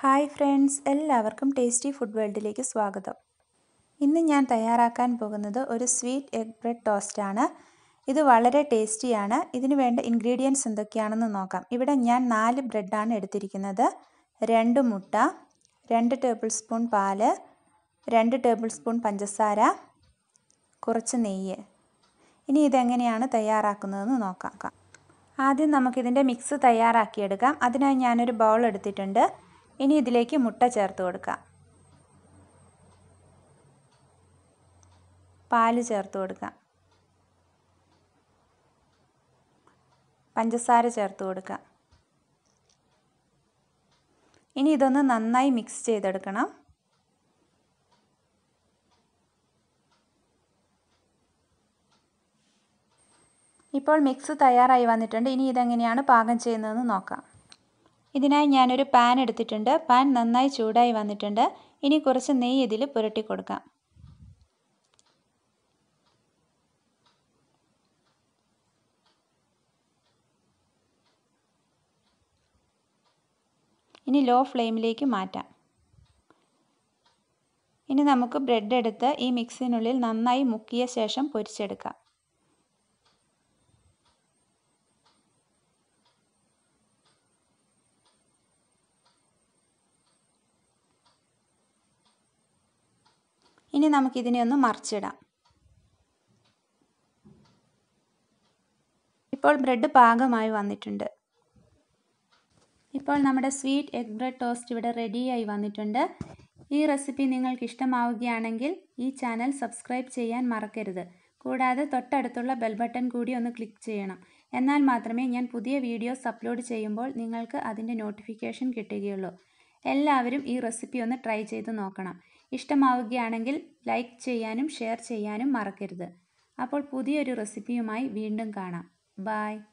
hi friends എല്ലാവർക്കും tasty food വേൾഡിലേക്ക് സ്വാഗതം ഇന്ന് ഞാൻ തയ്യാറാക്കാൻ പോകുന്നത് ഒരു സ്വീറ്റ് എഗ് ബ്രെഡ് ടോസ്റ്റ് ആണ് ഇത് വളരെ ടേസ്റ്റിയാണ് ഇതിന് വേണ്ട ഇൻഗ്രീഡിയൻസ് എന്തൊക്കെയാണെന്ന് നോക്കാം ഇവിടെ ഞാൻ നാല് ബ്രെഡാണ് എടുത്തിരിക്കുന്നത് രണ്ട് മുട്ട രണ്ട് ടേബിൾ സ്പൂൺ പാല് രണ്ട് ടേബിൾ സ്പൂൺ പഞ്ചസാര കുറച്ച് നെയ്യ് ഇനി ഇതെങ്ങനെയാണ് തയ്യാറാക്കുന്നതെന്ന് നോക്കാം ആദ്യം നമുക്കിതിൻ്റെ മിക്സ് തയ്യാറാക്കിയെടുക്കാം അതിനായി ഞാനൊരു ബൗൾ എടുത്തിട്ടുണ്ട് ഇനി ഇതിലേക്ക് മുട്ട ചേർത്ത് കൊടുക്കാം പാല് ചേർത്ത് കൊടുക്കാം പഞ്ചസാര ചേർത്ത് കൊടുക്കാം ഇനി ഇതൊന്ന് നന്നായി മിക്സ് ചെയ്തെടുക്കണം ഇപ്പോൾ മിക്സ് തയ്യാറായി വന്നിട്ടുണ്ട് ഇനി ഇതെങ്ങനെയാണ് പാകം ചെയ്യുന്നതെന്ന് നോക്കാം ഇതിനായി ഞാനൊരു പാൻ എടുത്തിട്ടുണ്ട് പാൻ നന്നായി ചൂടായി വന്നിട്ടുണ്ട് ഇനി കുറച്ച് നെയ്യ് ഇതിൽ പുരട്ടി കൊടുക്കാം ഇനി ലോ ഫ്ലെയിമിലേക്ക് മാറ്റാം ഇനി നമുക്ക് ബ്രെഡ് എടുത്ത് ഈ മിക്സിനുള്ളിൽ നന്നായി മുക്കിയ ശേഷം പൊരിച്ചെടുക്കാം ഇനി നമുക്കിതിനെ ഒന്ന് മറിച്ചിടാം ഇപ്പോൾ ബ്രെഡ് പാകമായി വന്നിട്ടുണ്ട് ഇപ്പോൾ നമ്മുടെ സ്വീറ്റ് എഗ് ബ്രെഡ് ടോസ്റ്റ് ഇവിടെ റെഡിയായി വന്നിട്ടുണ്ട് ഈ റെസിപ്പി നിങ്ങൾക്ക് ഇഷ്ടമാവുകയാണെങ്കിൽ ഈ ചാനൽ സബ്സ്ക്രൈബ് ചെയ്യാൻ മറക്കരുത് കൂടാതെ തൊട്ടടുത്തുള്ള ബെൽ ബട്ടൺ കൂടി ഒന്ന് ക്ലിക്ക് ചെയ്യണം എന്നാൽ മാത്രമേ ഞാൻ പുതിയ വീഡിയോസ് അപ്ലോഡ് ചെയ്യുമ്പോൾ നിങ്ങൾക്ക് അതിൻ്റെ നോട്ടിഫിക്കേഷൻ കിട്ടുകയുള്ളൂ എല്ലാവരും ഈ റെസിപ്പി ഒന്ന് ട്രൈ ചെയ്ത് നോക്കണം ഇഷ്ടമാവുകയാണെങ്കിൽ ലൈക്ക് ചെയ്യാനും ഷെയർ ചെയ്യാനും മറക്കരുത് അപ്പോൾ പുതിയൊരു റെസിപ്പിയുമായി വീണ്ടും കാണാം ബായ്